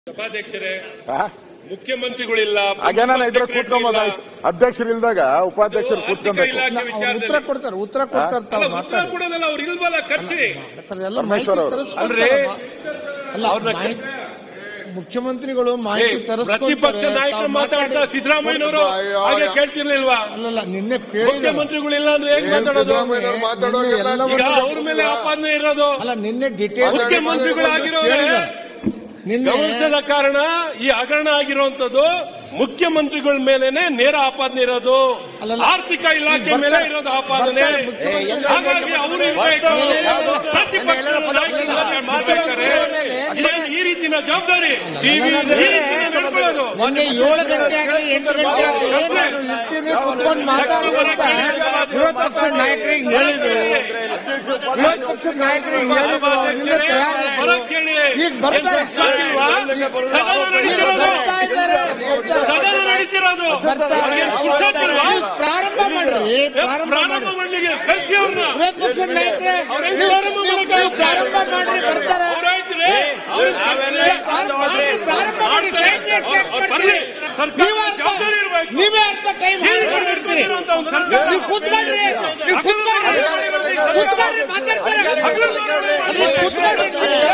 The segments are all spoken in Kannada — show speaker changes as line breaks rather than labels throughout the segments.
ಸಭಾಧ್ಯಕ್ಷರೇ
ಆ?
ಮುಖ್ಯಮಂತ್ರಿಗಳಿಲ್ಲ
ಹಾಗೇನಾನ ಇದ್ರೆ
ಸೆಕ್ರೆಟರಿ
ಕೂತ್ಕೊಂಬೋದಾಯ್ತು ಅಧ್ಯಕ್ಷರು ಇಲ್ದಾಗ ಉಪಾಧ್ಯಕ್ಷರು
ಇಲ್ಲ.
ಕೂತ್ಕೊಬೇಕು
ಆರ್ಥಿಕ ಇಲಾಖೆ
ಅವ್ರು ಉತ್ತರ
ವಿಚಾರದಲ್ಲಿ-
ಕೊಡ್ತಾರೆ ಉತ್ತರ ಕೊಡ್ತಾರೆ
ಅಲ್ಲ,
ತಾವು
ಉತ್ತರ
ಮಾತಾಡಿ
ಕೊಡೋದಲ್ಲ ಅವ್ರು ಇಲ್ವಲ್ಲ ಕರ್ಸಿ
ಮಾತಾಡ್ತಾರೆ, ಎಲ್ಲ ಮಾಹಿತಿ
ಪರಮೇಶ್ವರ್ ಅವರು.
ತರಿಸ್ಕೊಡ್ತಾರಮ್ಮ. ಅಲ್ಲ
ಅವ್ರನ್ನ
ಮಾಹಿತಿ- ಮುಖ್ಯಮಂತ್ರಿಗಳು
ಏ,
ಮಾಹಿತಿ ತರಿಸ್ಕೊಡ್ತಾರೆ,
ಪ್ರತಿಪಕ್ಷ ನಾಯಕರು
ತಾವು
ಮಾತಾಡ್ತಾ
ಮಾತಾಡಿ.
ಸಿದ್ದರಾಮಯ್ಯನವರು ಹಾಗೆ ಕೇಳ್ತಿರ್ಲಿಲ್ವಾ
ಅಲ್ಲಲ್ಲ ನಿನ್ನೆ ಕೇಳಿದ
ಮುಖ್ಯಮಂತ್ರಿಗಳಿಲ್ಲ ಅಂದ್ರೆ ಹೇಗ್
ಏನ್
ಮಾತಾಡೋದು
ಸಿದ್ದರಾಮಯ್ಯನವ್ರು ಮಾತಾಡೋಗೆಲ್ಲ
ಈಗ ಅವ್ರ ಮೇಲೆ ಆಪಾದನೆ ಇರೋದು
ಅಲ್ಲ ನಿನ್ನೆ ಡಿಟೇಲ್
ಮುಖ್ಯಮಂತ್ರಿಗಳಾಗಿರೋರೆ
ನಿನ್ನೆ
ಗಮನಿಸದ ಕಾರಣ ಈ ಹಗರಣ ಆಗಿರುವಂತದ್ದು ಮುಖ್ಯಮಂತ್ರಿಗಳ ಮೇಲೆನೆ ನೇರ ಆಪಾದನೆ ಇರೋದು
ಅಲ್ಲಲ್ಲ.
ಆರ್ಥಿಕ ಇಲಾಖೆ
ಬರ್ತಾರೆ-
ಮೇಲೆ ಇರೋದು ಆಪಾದನೆ
ಬರ್ತಾರೆ ಮುಖ್ಯಮಂತ್ರಿಗಳು.
ಹಾಗಾಗಿ ಅವರು ಇರ್ಬೇಕು ಪ್ರತಿಪಕ್ಷದ ನಾಯಕರು ಮಾತಾಡ್ತಾರೆ. ಇದೇನು ಈ ರೀತಿನ ಜವಾಬ್ದಾರಿ ಈ ರೀತಿನ ನಡ್ಕೊಳ್ಳೋದು
ಮೊನ್ನೆ ಏಳು ಗಂಟೆ ಆಗಲಿ ಎಂಟು ಗಂಟೆ ಆಗಲಿ ನಾನು ಇರ್ತೀನಿ ಕುತ್ಕೊಂಡು ಮಾತಾಡಿ ಅಂತ ವಿರೋಧ ಪಕ್ಷದ ನಾಯಕರಿಗೆ ಹೇಳಿದ್ರು ವಿರೋಧ ಪಕ್ಷದ ನಾಯಕರಿಗೆ ಹೇಳಿದ್ರು ಅವ್ರಿಂದ ತಯಾರಿದ್ರು
ಬರೋದ್ ಕೇಳಿ.
ಈಗ ಬರ್ತಾರೆ
ಗೊತ್ತಿಲ್ವಾ? ಸದನ
ಈಗ
ನಡೀತಿರೋದು.
ಬರ್ತಾ ಇದ್ದಾರೆ ಬರ್ತಾರೆ.
ಸದನ ನಡೀತಿರೋದು
ಬರ್ತಾರೆ.
ಅವ್ರಿಗೆ ಪುರ್ಸೊತ್ತಿಲ್ವಾ?
ಈಗ ಪ್ರಾರಂಭ ಮಾಡ್ರಿ ಪ್ರಾರಂಭ
ಪ್ರಾರಂಭ
ಮಾಡಿ
ಮಾಡ್ಲಿಕ್ಕೆ ಕಳ್ಸಿ ಅವ್ರನ್ನ
ವಿರೋಧ ಪಕ್ಷದ ನಾಯಕರೇ
ಅವ್ರೇನ್
ನೀವು-
ಪ್ರಾರಂಭ
ನೀವು-
ಮಾಡಕ್ಕೆ
ನೀವು ಪ್ರಾರಂಭ ಮಾಡ್ರಿ ಬರ್ತಾರೆ
ಅವ್ರಾಯ್ತ್ರಿ? ಅವ್ರು
ಪ್ರಾರಂಭ ಮಾಡಿ, ಪ್ರಾರಂಭ ಮಾಡಿ ಟೈಮ್ ವೇಸ್ಟ್ ಯಾಕೆ
ಅವ್ರು
ಮಾಡ್ತೀರಿ?
ಬರ್ಲಿ. ಸರ್ಕಾರ
ನೀವೇ ಅರ್ಧ-
ಜವಾಬ್ದಾರಿ ಇರ್ಬೇಕು.
ನೀವೇ ಅರ್ಧ ಟೈಮ್ ಹಾಳು ಮಾಡ್ಬಿಡ್ತೀರಿ
ಇರುವಂತ ಒಂದು ಸರ್ಕಾರ.
ನೀವು ಕೂತ್ಕೊಳ್ರಿ ನೀವು ಕೂತ್ಕೊಳ್ರಿ ಕೂತ್ಕೊಳ್ರಿ ಮಾತಾಡ್ತಾರೆ ನೀವು ಕೂತ್ಕೊಳ್ರಿ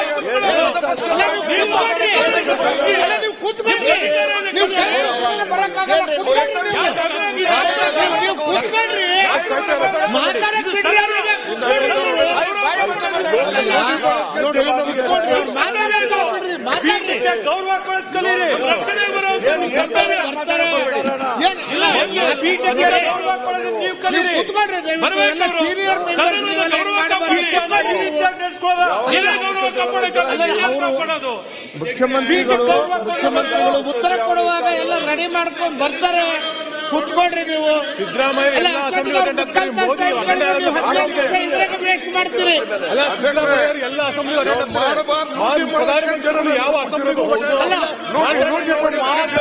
ನೀವು ಕೂತ್ಕೊಳ್ರಿ ಅಲ್ಲ, ನೀವು ಕೂತ್ಕೊಳ್ರಿ ನೀವು ಕೈ ಮುಗ್ಸ್ಕೊಂಡು ಬರಕ್ಕಾಗಲ್ಲ ಕೂತ್ಕೊಳ್ರಿ ನೀವು ನೀವು ಕೂತ್ಕೊಳ್ರಿ ಮಾತಾಡಕ್ ಬಿಡ್ರಿ ಅವ್ರಿಗೆ ಕೂತ್ಕೊಳ್ರಿ ನೀವು. ನೋಡಿ, ಕೂತ್ಕೊಳ್ರಿ ಅವ್ರು ಮಾತಾಡಕ್ ಬಿಡ್ರಿ ಮಾತಾಡ್ರಿ
ರಕ್ಷಣೆ ಬರೋದು
ಬರ್ತಾರೆ ಏನ್ ಇಲ್ಲ ಬಿಜೆಪಿ ನೀವು ಕೂತ್ಕೊಳ್ರಿ ದಯವಿಟ್ಟು ಎಲ್ಲ ಸೀನಿಯರ್ ಮೆಂಬರ್ಸ್ ನೀವೆಲ್ಲ ಹೆಂಗ್ ಮಾಡಬಾರ್ದು
ಇದೇ ಗೌರವ ಕಾಪಾಡಕ್ಕೆ
ಅಲ್ಲ, ಅವರು-
ಕೊಡೋದು
ಮುಖ್ಯಮಂತ್ರಿಗಳು ಮುಖ್ಯಮಂತ್ರಿಗಳು ಉತ್ತರ ಕೊಡುವಾಗ ಎಲ್ಲ ರೆಡಿ ಮಾಡ್ಕೊಂಡು ಬರ್ತಾರೆ ಕೂತ್ಕೊಳ್ರಿ ನೀವು
ಸಿದ್ದರಾಮಯ್ಯ
ಅಲ್ಲ
ಎಲ್ಲ
ಅಷ್ಟೊತ್ತಿಗೆ
ಅಸೆಂಬ್ಲಿ
ಅವ್ರು ಮುಕ್ಕಾಲ್ ತಾಸು time ಕಳೆದು ನೀವು ಹದಿನೈದು ನಿಮಿಷ ಇದ್ರಾಗ ವೇಸ್ಟ್ ಮಾಡ್ತೀರಿ
ಅಲ್ಲ ಸಿದ್ದರಾಮಯ್ಯ ಎಲ್ಲ ಅಸೆಂಬ್ಲಿ
ಮಾಡಬಾರ್ದು
ಮಾಜಿ ಪ್ರಧಾನಮಂತ್ರಿಗಳು ಯಾವ ಅಸೆಂಬ್ಲಿಗೂ ಹೋಗಿಲ್ಲ.
ಅಲ್ಲ
ನೋಡಿ ನೋಡಿ ಮಾಡಿ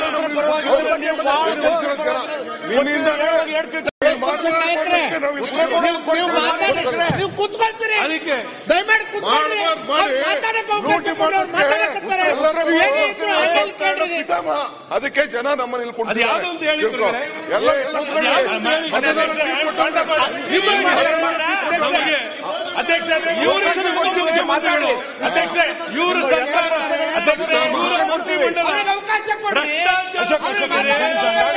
ಪಕ್ಷದ ನಾಯಕರೇ ನೀವು ನೀವು ಮಾತಾಡಿ ನೀವು ಕೂತ್ಕೊಳ್ತೀರಿ
ಅದಕ್ಕೆ
ದಯಮಾಡಿ ಕೂತ್ಕೊಳ್ರಿ
ಮಾಡ್ಬಾರ್ದು ಮಾಡಿ.
ಅವ್ರು ಮಾತಾಡಕ್ಕೆ ಅವಕಾಶ
ಲೂಟಿ
ಕೊಡಿ, ಅವ್ರು ಮಾತಾಡಕತ್ತಾರೆ
ಎಲ್ಲರೂ
ನೀವು ಏನೇ ಇದ್ರು ಆಮೇಲೆ ಕೇಳ್ರಿ
ಅದಕ್ಕೆ ಜನ ನಮ್ಮನ್ನ ಇಲ್ಲಿ
ಅದು ಯಾವ್ದು ಅಂತ ಹೇಳಿ
ತಿಳ್ಕೊ. ಎಲ್ಲ ಎಲ್ಲ
ಮಾತಾಡಿ ಅಧ್ಯಕ್ಷ ಇವರು ಸರ್ಕಾರ ಅಧ್ಯಕ್ಷ ಇವರು ಮಂತ್ರಿಮಂಡಲ
ಅವ್ರಿಗೆ ಅವಕಾಶ ಕೊಡ್ರಿ
ಭ್ರಷ್ಟಾಚಾರ